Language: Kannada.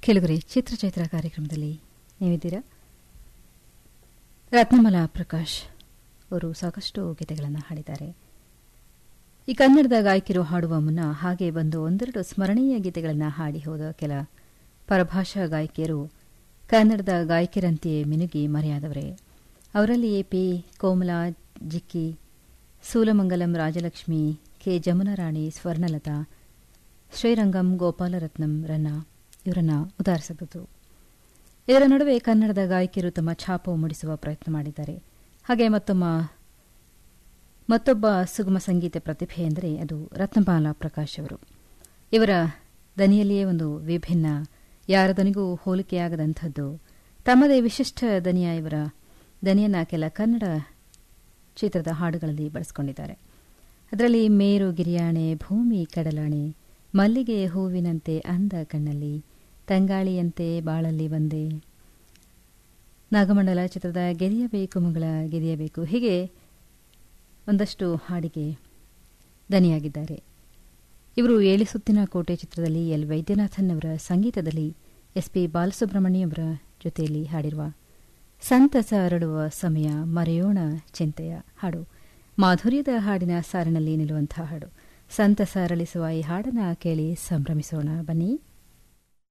ಕೆಳಗರೆ ಚಿತ್ರಚೈತ್ರ ಕಾರ್ಯಕ್ರಮದಲ್ಲಿ ನೀವಿದ್ದೀರಾ ರತ್ನಮಲಾ ಪ್ರಕಾಶ್ ಅವರು ಸಾಕಷ್ಟು ಗೀತೆಗಳನ್ನು ಹಾಡಿದ್ದಾರೆ ಈ ಕನ್ನಡದ ಗಾಯಕಿರು ಹಾಡುವ ಮುನ್ನ ಹಾಗೆ ಬಂದು ಒಂದೆರಡು ಸ್ಮರಣೀಯ ಗೀತೆಗಳನ್ನು ಹಾಡಿ ಹೋದ ಕೆಲ ಪರಭಾಷಾ ಗಾಯಕಿಯರು ಕನ್ನಡದ ಗಾಯಕಿಯರಂತೆಯೇ ಮಿನುಗಿ ಮರೆಯಾದವರೇ ಅವರಲ್ಲಿ ಪಿ ಕೋಮಲಾ ಜಿಕ್ಕಿ ಸೂಲಮಂಗಲಂ ರಾಜಲಕ್ಷ್ಮಿ ಕೆ ಜಮುನರಾಣಿ ಸ್ವರ್ಣಲತಾ ಶ್ರೀರಂಗಂ ಗೋಪಾಲರತ್ನಂ ರನ್ನ ಇವರನ್ನ ಉದಾಹರಿಸಬಹುದು ಇದರ ನಡುವೆ ಕನ್ನಡದ ಗಾಯಕಿಯರು ತಮ್ಮ ಛಾಪು ಮೂಡಿಸುವ ಪ್ರಯತ್ನ ಮಾಡಿದ್ದಾರೆ ಹಾಗೆ ಮತ್ತೊಮ್ಮ ಮತ್ತೊಬ್ಬ ಸುಗಮ ಸಂಗೀತ ಪ್ರತಿಭೆ ಎಂದರೆ ಅದು ರತ್ನಮಾಲಾ ಪ್ರಕಾಶ್ ಅವರು ಇವರ ದನಿಯಲ್ಲಿಯೇ ಒಂದು ವಿಭಿನ್ನ ಯಾರ ದನಿಗೂ ಹೋಲಿಕೆಯಾಗದಂಥದ್ದು ತಮ್ಮದೇ ವಿಶಿಷ್ಟ ದನಿಯ ಇವರ ದನಿಯನ್ನ ಕೆಲ ಕನ್ನಡ ಚಿತ್ರದ ಹಾಡುಗಳಲ್ಲಿ ಬಳಸಿಕೊಂಡಿದ್ದಾರೆ ಅದರಲ್ಲಿ ಮೇರು ಗಿರಿಯಾಣೆ ಭೂಮಿ ಕಡಲಾಣೆ ಮಲ್ಲಿಗೆ ಹೂವಿನಂತೆ ಅಂದ ಕಣ್ಣಲ್ಲಿ ತಂಗಾಳಿಯಂತೆ ಬಾಳಲ್ಲಿ ಬಂದೆ ನಾಗಮಂಡಲ ಚಿತ್ರದ ಗೆದಿಯಬೇಕು ಮಂಗಳ ಗೆದಿಯಬೇಕು ಹೀಗೆ ಒಂದಷ್ಟು ಹಾಡಿಗೆ ದನಿಯಾಗಿದ್ದಾರೆ ಇವರು ಏಳು ಸುತ್ತಿನ ಕೋಟೆ ಚಿತ್ರದಲ್ಲಿ ಎಲ್ ವೈದ್ಯನಾಥನ್ ಅವರ ಸಂಗೀತದಲ್ಲಿ ಎಸ್ಪಿ ಬಾಲಸುಬ್ರಹ್ಮಣ್ಯ ಅವರ ಜೊತೆಯಲ್ಲಿ ಹಾಡಿರುವ ಸಂತಸ ಅರಳುವ ಸಮಯ ಮರೆಯೋಣ ಚಿಂತೆಯ ಹಾಡು ಮಾಧುರ್ಯದ ಹಾಡಿನ ಸಾರಿನಲ್ಲಿ ನಿಲ್ಲುವಂತಹ ಹಾಡು ಸಂತಸ ಅರಳಿಸುವ ಈ ಹಾಡನ್ನ ಕೇಳಿ ಸಂಭ್ರಮಿಸೋಣ ಬನ್ನಿ